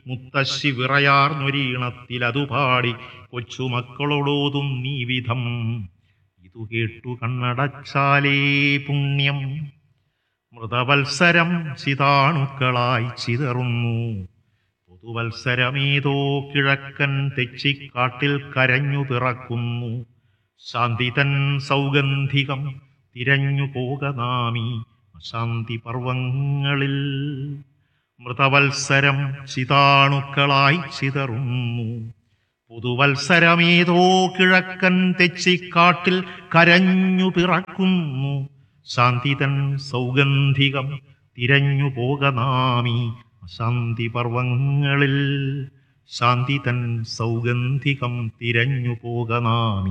മുത്തശ്ശി വിറയാർന്നൊരീണത്തിൽ പാടി കൊച്ചുമക്കളോടോതും നീ വിധം ഇതു കേട്ടു കണ്ണടച്ചാലേ പുണ്യം മൃതവത്സരം ചിതാണുക്കളായി ചിതറുന്നു പുതുവത്സരമേതോ കിഴക്കൻ തെച്ചിക്കാട്ടിൽ കരഞ്ഞു പിറക്കുന്നു ശാന്തിതൻ സൗഗന്ധികം തിരഞ്ഞു പോക നാമി അശാന്തി പർവങ്ങളിൽ മൃതവത്സരം ചിതാണുക്കളായി ചിതറുന്നു പുതുവത്സരമേതോ കിഴക്കൻ തെച്ചിക്കാട്ടിൽ കരഞ്ഞു പിറക്കുന്നു ശാന്തിതൻ സൗഗന്ധികം തിരഞ്ഞു പോക നാമി അശാന്തി പർവങ്ങളിൽ ശാന്തിതൻ സൗഗന്ധികം തിരഞ്ഞു പോക നാമി